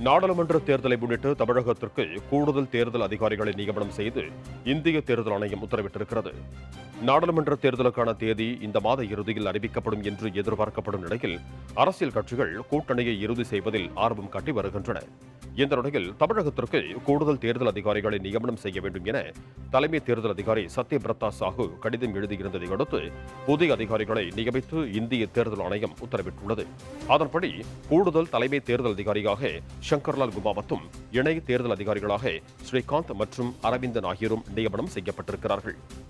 நாடாளுமன்ற தேர்தலை முன்னிட்டு தமிழகத்திற்கு கூடுதல் தேர்தல் அதிகாரிகளை நியமனம் செய்து இந்திய தேர்தல் ஆணையம் உத்தரவிட்டிருக்கிறது நாடாளுமன்ற தேர்தலுக்கான தேதி இந்த மாத இறுதியில் அறிவிக்கப்படும் என்று எதிர்பார்க்கப்படும் நிலையில் அரசியல் கட்சிகள் கூட்டணியை இறுதி செய்வதில் ஆர்வம் காட்டி வருகின்றன இந்த நிலையில் தமிழகத்திற்கு கூடுதல் தேர்தல் அதிகாரிகளை நியமனம் செய்ய வேண்டும் என தலைமை தேர்தல் அதிகாரி சத்யபிரதா சாஹூ கடிதம் எழுதியிருந்ததை அடுத்து புதிய அதிகாரிகளை நியமித்து இந்திய தேர்தல் ஆணையம் உத்தரவிட்டுள்ளது அதன்படி கூடுதல் தலைமை தேர்தல் அதிகாரியாக சங்கர்லால் குமாவத்தும் இணை தேர்தல் அதிகாரிகளாக ஸ்ரீகாந்த் மற்றும் அரவிந்தன் ஆகியோரும் நியமனம் செய்யப்பட்டிருக்கிறார்கள்